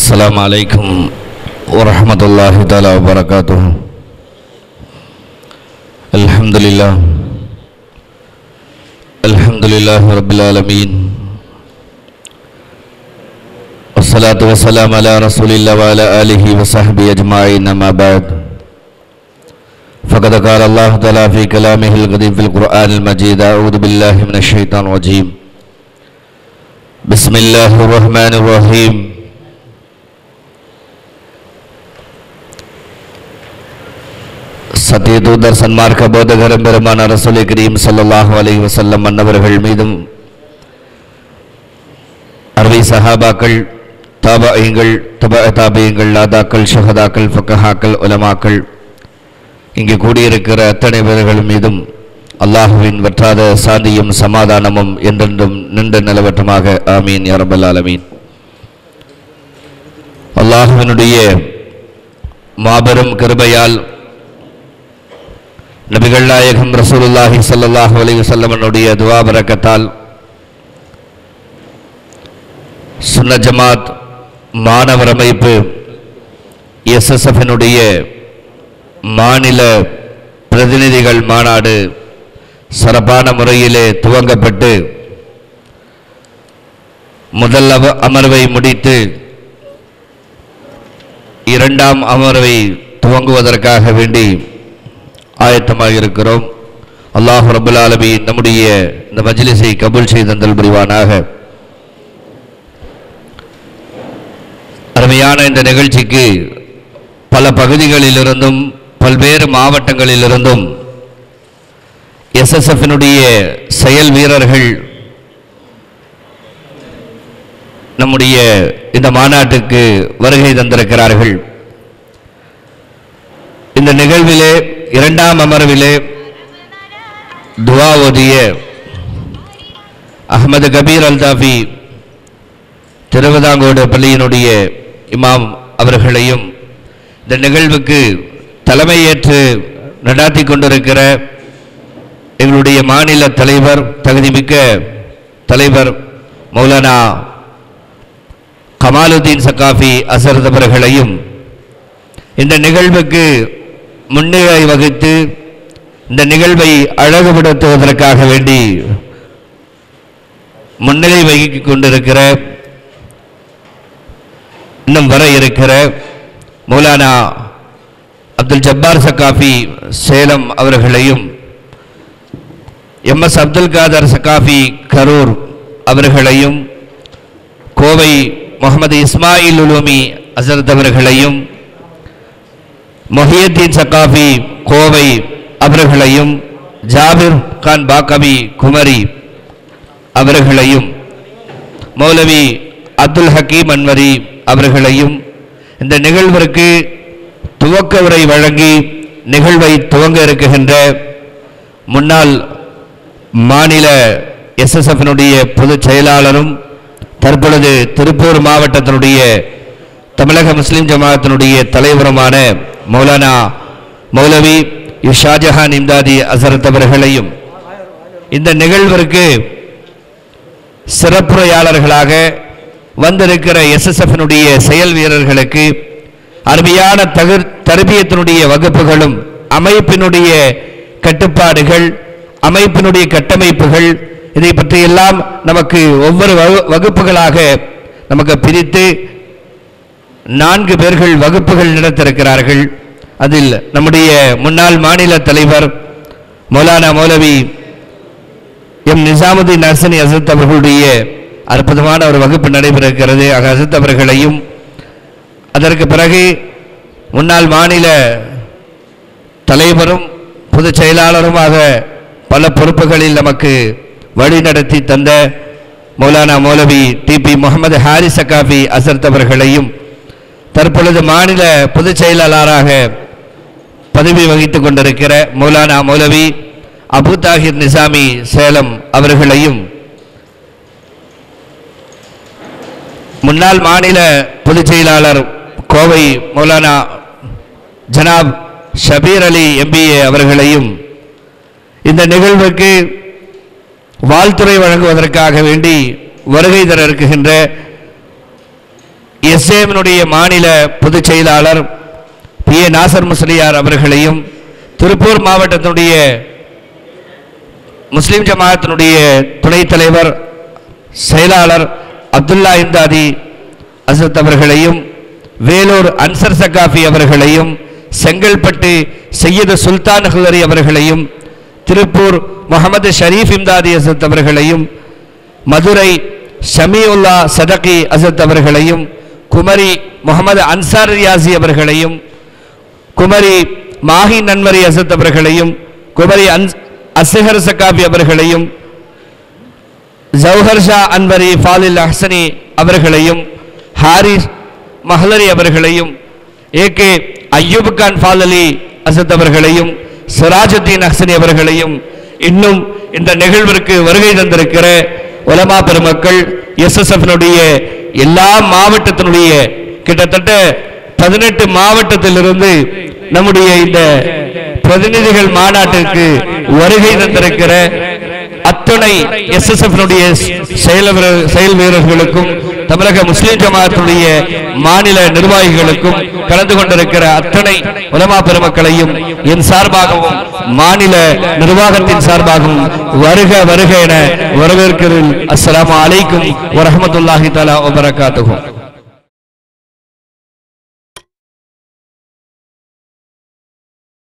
السلام عليكم ورحمة الله تعالى وبركاته الحمد لله الحمد لله رب العالمين والصلاة والسلام على رسول الله وعلى آله وصحبه أجمعين أما بعد فقد قال الله تعالى في كلامه القديم في القرآن المجيد أعوذ بالله من الشيطان الرجيم بسم الله الرحمن الرحيم சத்தியதூதர் சன்மார்க்க போதகரம் பெருமான ரசூலை கரீம் ஸல்லல்லாஹு அலைஹி வஸல்லம் மன்னவர்கள் மீதும் அறுவை சஹாபாக்கள் தாபாயங்கள் தபா தாபியங்கள் லாதாக்கள் ஷஹதாக்கள் ஃபக்கஹாக்கள் உலமாக்கள் இங்கு கூடியிருக்கிற அத்தனை பேர்கள் மீதும் அல்லாஹுவின் வற்றாத சாந்தியும் சமாதானமும் என்றென்றும் நின்று நிலவற்றமாக ஆமீன் யா ரப்பல் ஆலமீன் அல்லாஹுவினுடைய மாபெரும் கிருபையால் நபிகள் நாயகம் ரசூலுல்லாஹி ஸல்லல்லாஹு அலைஹி வஸல்லமனுடைய துவா பரக்கத்தால் சுன்ன ஜமாத் மாணவர் அமைப்பு எஸ்எஸ்எஃபினுடைய மாநில பிரதிநிதிகள் மாநாடு சிறப்பான முறையிலே துவங்கப்பட்டு முதல் அவ அமர்வை முடித்து இரண்டாம் அமர்வை துவங்குவதற்காக வேண்டி ஆயத்தமாக இருக்கிறோம் அல்லாஹ் ரபுல் ஆலமி நம்முடைய இந்த மஜ்லிஸை கபூல் செய்தந்தல் புரிவானாக அருமையான இந்த நிகழ்ச்சிக்கு பல பகுதிகளிலிருந்தும் பல்வேறு மாவட்டங்களிலிருந்தும் எஸ்எஸ்எஃபினுடைய செயல் வீரர்கள் நம்முடைய இந்த மாநாட்டுக்கு வருகை தந்திருக்கிறார்கள் இந்த நிகழ்விலே இரண்டாம் அமர்விலே துவா ஓதிய அகமது கபீர் அல்தாஃபி திருவிதாங்கோடு பள்ளியினுடைய இமாம் அவர்களையும் இந்த நிகழ்வுக்கு தலைமையேற்று நடாத்தி கொண்டிருக்கிற எங்களுடைய மாநில தலைவர் தகுதிமிக்க தலைவர் மௌலானா கமாலுதீன் சக்காஃபி அசரத் அவர்களையும் இந்த நிகழ்வுக்கு முன்னிலை வகித்து இந்த நிகழ்வை அழகுபடுத்துவதற்காக வேண்டி முன்னிலை வகித்துக் கொண்டிருக்கிற இன்னும் வர இருக்கிற மௌலானா அப்துல் ஜப்பார் சக்காஃபி சேலம் அவர்களையும் எம் எஸ் அப்துல் காதர் சக்காஃபி கரூர் அவர்களையும் கோவை முகமது இஸ்மாயில் உலூமி அசரத் அவர்களையும் மொஹியத்தீன் சக்காஃபி கோவை அவர்களையும் ஜாபிர் கான் பாக்கவி குமரி அவர்களையும் மௌலவி அப்துல் ஹக்கீம் அன்வரி அவர்களையும் இந்த நிகழ்விற்கு துவக்க உரை வழங்கி நிகழ்வை துவங்க இருக்குகின்ற முன்னாள் மாநில எஸ்எஸ்எஃபினுடைய பொதுச் செயலாளரும் தற்பொழுது திருப்பூர் மாவட்டத்தினுடைய தமிழக முஸ்லிம் ஜமாத்தினுடைய தலைவருமான மௌலானா மௌலவி ஷாஜஹான் இம்தாதி அசரத் அவர்களையும் இந்த நிகழ்விற்கு சிறப்புரையாளர்களாக வந்திருக்கிற எஸ்எஸ்எஃபினுடைய செயல் வீரர்களுக்கு அருமையான தகுர் தர்பியத்தினுடைய வகுப்புகளும் அமைப்பினுடைய கட்டுப்பாடுகள் அமைப்பினுடைய கட்டமைப்புகள் இதை பற்றியெல்லாம் நமக்கு ஒவ்வொரு வகு வகுப்புகளாக நமக்கு பிரித்து நான்கு பேர்கள் வகுப்புகள் நடத்திருக்கிறார்கள் அதில் நம்முடைய முன்னாள் மாநில தலைவர் மௌலானா மௌலவி எம் நிசாமுதீன் நர்சனி அசத் அவர்களுடைய அற்புதமான ஒரு வகுப்பு நடைபெறுகிறது ஆக அசத் அவர்களையும் அதற்கு பிறகு முன்னாள் மாநில தலைவரும் பொதுச் செயலாளருமாக பல பொறுப்புகளில் நமக்கு வழிநடத்தி தந்த மௌலானா மௌலவி டிபி முகமது ஹாரிஸ் சக்காஃபி அசர்த் அவர்களையும் தற்பொழுது மாநில பொதுச் செயலாளராக பதவி வகித்துக் கொண்டிருக்கிற மௌலானா மௌலவி அபு தாஹிர் நிசாமி சேலம் அவர்களையும் முன்னாள் மாநில பொதுச் செயலாளர் கோவை மௌலானா ஜனாப் ஷபீர் அலி எம்பிஏ அவர்களையும் இந்த நிகழ்வுக்கு வாழ்த்துறை வழங்குவதற்காக வேண்டி வருகை தர இருக்குகின்ற எஸ்ஏஎம்னுடைய மாநில பொதுச் செயலாளர் பி ஏ நாசர் முஸ்லியார் அவர்களையும் திருப்பூர் மாவட்டத்தினுடைய முஸ்லிம் ஜமாத்தினுடைய துணைத் தலைவர் செயலாளர் அப்துல்லா இந்தாதி அசத் அவர்களையும் வேலூர் அன்சர் சகாஃபி அவர்களையும் செங்கல்பட்டு சையது சுல்தான் ஹுதரி அவர்களையும் திருப்பூர் முகமது ஷரீஃப் இம்தாதி அசத் அவர்களையும் மதுரை ஷமியுல்லா சதகி அசத் அவர்களையும் குமரி முகமது அன்சார் ரியாசி அவர்களையும் குமரி மாஹி நன்மரி அசத் அவர்களையும் குமரி அன் அஸ்ஹர் சகாபி அவர்களையும் ஜௌஹர் ஷா அன்வரி ஃபாலில் அஹ்சனி அவர்களையும் ஹாரிஸ் மஹலரி அவர்களையும் ஏ கே அய்யூப் கான் ஃபாலலி அசத் அவர்களையும் சிராஜுத்தீன் அஹ்சனி அவர்களையும் இன்னும் இந்த நிகழ்விற்கு வருகை தந்திருக்கிற உலமா பெருமக்கள் எஸ்எஸ்எஃப்னுடைய எல்லா மாவட்டத்தினுடைய கிட்டத்தட்ட பதினெட்டு மாவட்டத்திலிருந்து நம்முடைய இந்த பிரதிநிதிகள் மாநாட்டிற்கு வருகை தந்திருக்கிற அத்துணை எஸ்எஸ்எஃப் செயல் வீரர்- செயல் வீரர்களுக்கும் தமிழக முஸ்லிம் ஜமாத்துடைய மாநில நிர்வாகிகளுக்கும் கலந்து கொண்டிருக்கிற அத்தனை உலமா பெருமக்களையும் என் சார்பாகவும் மாநில நிர்வாகத்தின் சார்பாகவும் வருக வருக என வரவேற்கிறேன் அஸ்ஸலாமு அலைக்கும் வரஹ்மத்துல்லாஹி தஆலா வபரகாத்துஹு